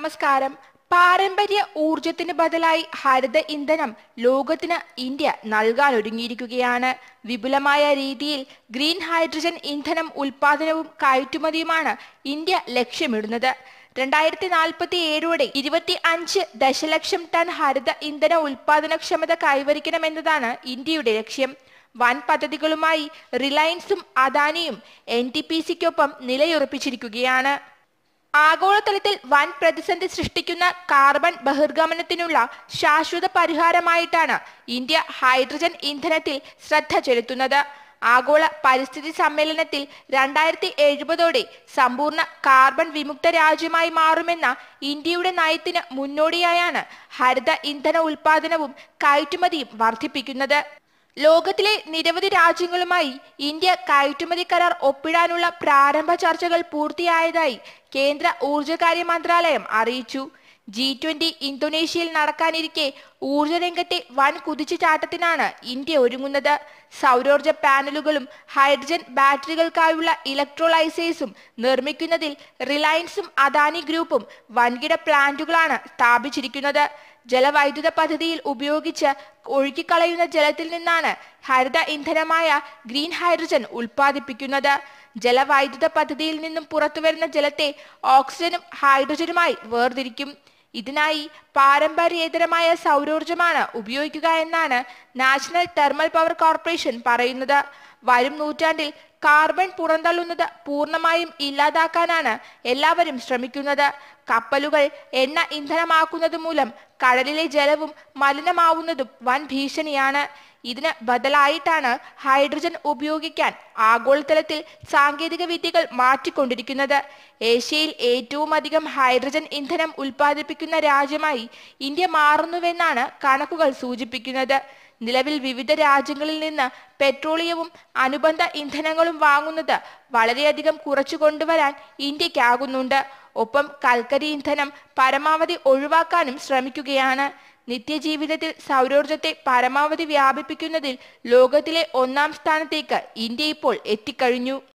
നമസ്കാരം പാരമ്പര്യ ഊർജത്തിന് ബദലായി ഹരിത ഇന്ധനം ലോകത്തിന് ഇന്ത്യ നൽകാൻ ഒരുങ്ങിയിരിക്കുകയാണ് വിപുലമായ രീതിയിൽ ഗ്രീൻ ഹൈഡ്രജൻ ഇന്ധനം ഉൽപാദനവും കയറ്റുമതിയുമാണ് ഇന്ത്യ ലക്ഷ്യമിടുന്നത് രണ്ടായിരത്തി നാൽപ്പത്തി ഏഴോടെ ഇരുപത്തി അഞ്ച് ദശലക്ഷം ടൺ ഹരിത ഇന്ധന ഉൽപാദനക്ഷമത കൈവരിക്കണമെന്നതാണ് ഇന്ത്യയുടെ ലക്ഷ്യം വൻ പദ്ധതികളുമായി റിലയൻസും അദാനിയും എൻ ടി പി സിക്കൊപ്പം നിലയുറപ്പിച്ചിരിക്കുകയാണ് ആഗോളതലത്തിൽ വൻ പ്രതിസന്ധി സൃഷ്ടിക്കുന്ന കാർബൺ ബഹിർഗമനത്തിനുള്ള ശാശ്വത പരിഹാരമായിട്ടാണ് ഇന്ത്യ ഹൈഡ്രജൻ ഇന്ധനത്തിൽ ശ്രദ്ധ ചെലുത്തുന്നത് ആഗോള പരിസ്ഥിതി സമ്മേളനത്തിൽ രണ്ടായിരത്തി എഴുപതോടെ സമ്പൂർണ്ണ കാർബൺ വിമുക്ത രാജ്യമായി മാറുമെന്ന ഇന്ത്യയുടെ നയത്തിന് മുന്നോടിയായാണ് ഹരിത ഇന്ധന ഉൽപാദനവും കയറ്റുമതിയും വർദ്ധിപ്പിക്കുന്നത് ലോകത്തിലെ നിരവധി രാജ്യങ്ങളുമായി ഇന്ത്യ കയറ്റുമതി കരാർ ഒപ്പിടാനുള്ള പ്രാരംഭ ചർച്ചകൾ പൂർത്തിയായതായി കേന്ദ്ര ഊർജകാര്യ മന്ത്രാലയം അറിയിച്ചു ജി ട്വന്റി ഇന്തോനേഷ്യയിൽ നടക്കാനിരിക്കെ ഊർജ രംഗത്തെ വൻ കുതിച്ചുചാട്ടത്തിനാണ് ഇന്ത്യ ഒരുങ്ങുന്നത് സൗരോർജ പാനലുകളും ഹൈഡ്രജൻ ബാറ്ററികൾക്കായുള്ള ഇലക്ട്രോലൈസേഴ്സും നിർമ്മിക്കുന്നതിൽ റിലയൻസും അദാനി ഗ്രൂപ്പും വൻകിട പ്ലാന്റുകളാണ് സ്ഥാപിച്ചിരിക്കുന്നത് ജലവൈദ്യുത പദ്ധതിയിൽ ഉപയോഗിച്ച് ഒഴുക്കിക്കളയുന്ന ജലത്തിൽ നിന്നാണ് ഹരിത ഇന്ധനമായ ഗ്രീൻ ഹൈഡ്രജൻ ഉൽപ്പാദിപ്പിക്കുന്നത് ജലവൈദ്യുത പദ്ധതിയിൽ നിന്നും പുറത്തുവരുന്ന ജലത്തെ ഓക്സിജനും ഹൈഡ്രജനുമായി വേർതിരിക്കും ഇതിനായി പാരമ്പര്യേതരമായ സൗരോർജമാണ് ഉപയോഗിക്കുക എന്നാണ് നാഷണൽ തെർമൽ പവർ കോർപ്പറേഷൻ പറയുന്നത് വരും നൂറ്റാണ്ടിൽ കാർബൺ പുറന്തള്ളുന്നത് പൂർണ്ണമായും ഇല്ലാതാക്കാനാണ് എല്ലാവരും ശ്രമിക്കുന്നത് കപ്പലുകൾ എണ്ണ ഇന്ധനമാക്കുന്നത് മൂലം കടലിലെ ജലവും മലിനമാവുന്നതും വൻ ഭീഷണിയാണ് ഇതിന് ബദലായിട്ടാണ് ഹൈഡ്രജൻ ഉപയോഗിക്കാൻ ആഗോളതലത്തിൽ സാങ്കേതിക വിദ്യകൾ മാറ്റിക്കൊണ്ടിരിക്കുന്നത് ഏഷ്യയിൽ ഏറ്റവും അധികം ഹൈഡ്രജൻ ഇന്ധനം ഉൽപ്പാദിപ്പിക്കുന്ന രാജ്യമായി ഇന്ത്യ മാറുന്നുവെന്നാണ് കണക്കുകൾ സൂചിപ്പിക്കുന്നത് നിലവിൽ വിവിധ രാജ്യങ്ങളിൽ നിന്ന് പെട്രോളിയവും അനുബന്ധ ഇന്ധനങ്ങളും വാങ്ങുന്നത് വളരെയധികം കുറച്ചു കൊണ്ടുവരാൻ ഇന്ത്യക്കാകുന്നുണ്ട് ഒപ്പം കൽക്കരി ഇന്ധനം പരമാവധി ഒഴിവാക്കാനും ശ്രമിക്കുകയാണ് നിത്യജീവിതത്തിൽ സൗരോർജത്തെ പരമാവധി വ്യാപിപ്പിക്കുന്നതിൽ ലോകത്തിലെ ഒന്നാം സ്ഥാനത്തേക്ക് ഇന്ത്യ ഇപ്പോൾ എത്തിക്കഴിഞ്ഞു